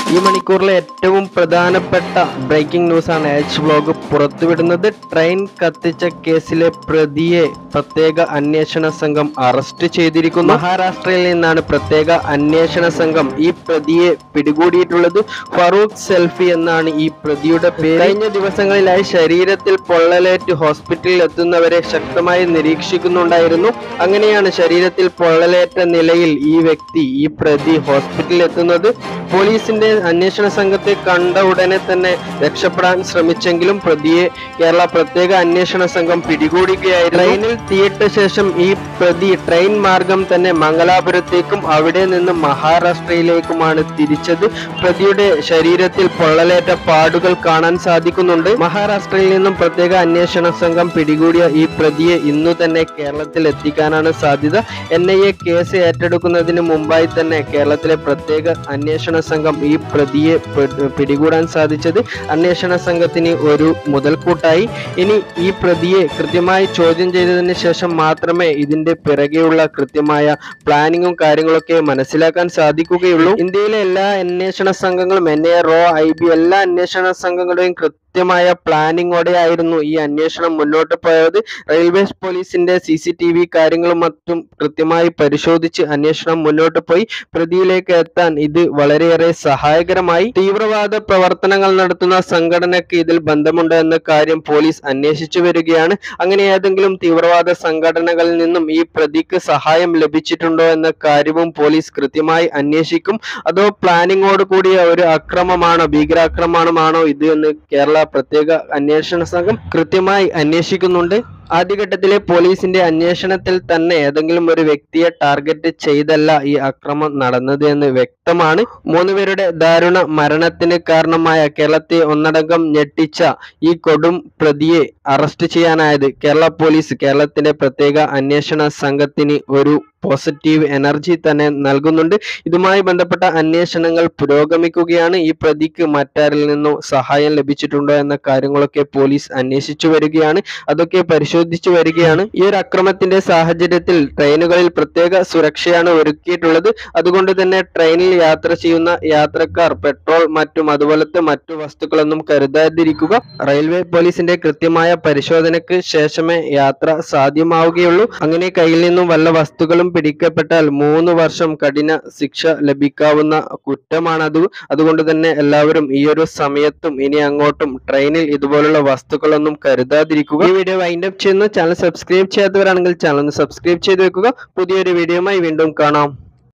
ഈ മണിക്കൂറിലെ ഏറ്റവും പ്രധാനപ്പെട്ട ബ്രേക്കിംഗ് ന്യൂസാണ് എച്ച് വ്ലോഗ് പുറത്തുവിടുന്നത് ട്രെയിൻ കത്തിച്ച കേസിലെ പ്രതിയെ പ്രത്യേക അന്വേഷണ സംഘം അറസ്റ്റ് ചെയ്തിരിക്കുന്നു മഹാരാഷ്ട്രയിൽ നിന്നാണ് പ്രത്യേക അന്വേഷണ സംഘം ഈ പ്രതിയെ പിടികൂടിയിട്ടുള്ളത് ഫറൂഖ് സെൽഫി എന്നാണ് ഈ പ്രതിയുടെ പേര് കഴിഞ്ഞ ദിവസങ്ങളിലായി ശരീരത്തിൽ പൊള്ളലേറ്റ് ഹോസ്പിറ്റലിൽ എത്തുന്നവരെ ശക്തമായി നിരീക്ഷിക്കുന്നുണ്ടായിരുന്നു അങ്ങനെയാണ് ശരീരത്തിൽ പൊള്ളലേറ്റ നിലയിൽ ഈ വ്യക്തി ഈ പ്രതി ഹോസ്പിറ്റലിൽ എത്തുന്നത് പോലീസിന്റെ അന്വേഷണ സംഘത്തെ കണ്ട ഉടനെ തന്നെ രക്ഷപ്പെടാൻ ശ്രമിച്ചെങ്കിലും പ്രതിയെ കേരള പ്രത്യേക അന്വേഷണ സംഘം പിടികൂടുകയായിരുന്നു ട്രെയിനിൽ തീയിട്ട ശേഷം ഈ പ്രതി ട്രെയിൻ മാർഗം തന്നെ മംഗലാപുരത്തേക്കും അവിടെ നിന്ന് മഹാരാഷ്ട്രയിലേക്കുമാണ് തിരിച്ചത് പ്രതിയുടെ ശരീരത്തിൽ പൊള്ളലേറ്റ പാടുകൾ കാണാൻ സാധിക്കുന്നുണ്ട് മഹാരാഷ്ട്രയിൽ നിന്നും പ്രത്യേക അന്വേഷണ സംഘം പിടികൂടിയ ഈ പ്രതിയെ ഇന്നു തന്നെ കേരളത്തിൽ എത്തിക്കാനാണ് സാധ്യത എൻ ഐ എ കേസ് ഏറ്റെടുക്കുന്നതിന് മുമ്പായി തന്നെ കേരളത്തിലെ പ്രത്യേക അന്വേഷണ സംഘം ഈ പ്രതിയെ പി- പിടികൂടാൻ സാധിച്ചത് അന്വേഷണ സംഘത്തിന് ഒരു മുതൽക്കൂട്ടായി ഇനി ഈ പ്രതിയെ കൃത്യമായി ചോദ്യം ചെയ്തതിന് ശേഷം മാത്രമേ ഇതിന്റെ പിറകെയുള്ള കൃത്യമായ പ്ലാനിങ്ങും കാര്യങ്ങളൊക്കെ മനസ്സിലാക്കാൻ സാധിക്കുകയുള്ളൂ ഇന്ത്യയിലെ എല്ലാ അന്വേഷണ സംഘങ്ങളും എൻ ഐ റോ ഐ ബി എല്ലാ അന്വേഷണ സംഘങ്ങളുടെയും കൃത്യമായ പ്ലാനിങ്ങോടെ ആയിരുന്നു ഈ അന്വേഷണം മുന്നോട്ട് പോയത് റെയിൽവേ പോലീസിന്റെ സി സി ടി വി കാര്യങ്ങളും മറ്റും കൃത്യമായി പരിശോധിച്ച് അന്വേഷണം മുന്നോട്ട് പോയി പ്രതിയിലേക്ക് എത്താൻ ഇത് വളരെയേറെ സഹായകരമായി തീവ്രവാദ പ്രവർത്തനങ്ങൾ നടത്തുന്ന സംഘടനയ്ക്ക് ഇതിൽ ബന്ധമുണ്ട് എന്ന കാര്യം പോലീസ് അന്വേഷിച്ചു വരികയാണ് അങ്ങനെ ഏതെങ്കിലും തീവ്രവാദ സംഘടനകളിൽ നിന്നും ഈ പ്രതിക്ക് സഹായം ലഭിച്ചിട്ടുണ്ടോ എന്ന കാര്യവും പോലീസ് കൃത്യമായി അന്വേഷിക്കും അതോ പ്ലാനിങ്ങോട് കൂടിയ ഒരു അക്രമമാണോ ഭീകരാക്രമണമാണോ ഇത് എന്ന് കേരള പ്രത്യേക അന്വേഷണ സംഘം കൃത്യമായി അന്വേഷിക്കുന്നുണ്ട് ആദ്യഘട്ടത്തിലെ പോലീസിന്റെ അന്വേഷണത്തിൽ തന്നെ ഏതെങ്കിലും ഒരു വ്യക്തിയെ ടാർഗറ്റ് ചെയ്തല്ല ഈ അക്രമം നടന്നത് എന്ന് വ്യക്തമാണ് മൂന്നുപേരുടെ ദാരുണ മരണത്തിന് കാരണമായ കേരളത്തെ ഒന്നടങ്കം ഞെട്ടിച്ച ഈ കൊടും പ്രതിയെ അറസ്റ്റ് ചെയ്യാനായത് കേരള പോലീസ് കേരളത്തിന്റെ പ്രത്യേക അന്വേഷണ സംഘത്തിന് ഒരു പോസിറ്റീവ് എനർജി തന്നെ നൽകുന്നുണ്ട് ഇതുമായി ബന്ധപ്പെട്ട അന്വേഷണങ്ങൾ പുരോഗമിക്കുകയാണ് ഈ പ്രതിക്ക് മറ്റാരിൽ നിന്നോ സഹായം ലഭിച്ചിട്ടുണ്ടോ എന്ന കാര്യങ്ങളൊക്കെ പോലീസ് അന്വേഷിച്ചു വരികയാണ് അതൊക്കെ പരിശോധിച്ചു വരികയാണ് ഈ ഒരു അക്രമത്തിന്റെ സാഹചര്യത്തിൽ ട്രെയിനുകളിൽ പ്രത്യേക സുരക്ഷയാണ് ഒരുക്കിയിട്ടുള്ളത് അതുകൊണ്ട് തന്നെ ട്രെയിനിൽ യാത്ര ചെയ്യുന്ന യാത്രക്കാർ പെട്രോൾ മറ്റും അതുപോലത്തെ മറ്റു വസ്തുക്കളൊന്നും കരുതാതിരിക്കുക റെയിൽവേ പോലീസിന്റെ കൃത്യമായ പരിശോധനയ്ക്ക് ശേഷമേ യാത്ര സാധ്യമാവുകയുള്ളൂ അങ്ങനെ കയ്യിൽ നിന്നും വല്ല വസ്തുക്കളും പിടിക്കപ്പെട്ടാൽ മൂന്ന് വർഷം കഠിന ശിക്ഷ ലഭിക്കാവുന്ന കുറ്റമാണത് അതുകൊണ്ട് തന്നെ എല്ലാവരും ഈ ഒരു സമയത്തും ഇനി അങ്ങോട്ടും ട്രെയിനിൽ ഇതുപോലുള്ള വസ്തുക്കളൊന്നും കരുതാതിരിക്കുക ഈ വീഡിയോ വൈൻഡ് അപ്പ് ചെയ്യുന്നു ചാനൽ സബ്സ്ക്രൈബ് ചെയ്യാത്തവരാണെങ്കിൽ ചാനൽ ഒന്ന് സബ്സ്ക്രൈബ് ചെയ്ത് വെക്കുക പുതിയൊരു വീഡിയോയുമായി വീണ്ടും കാണാം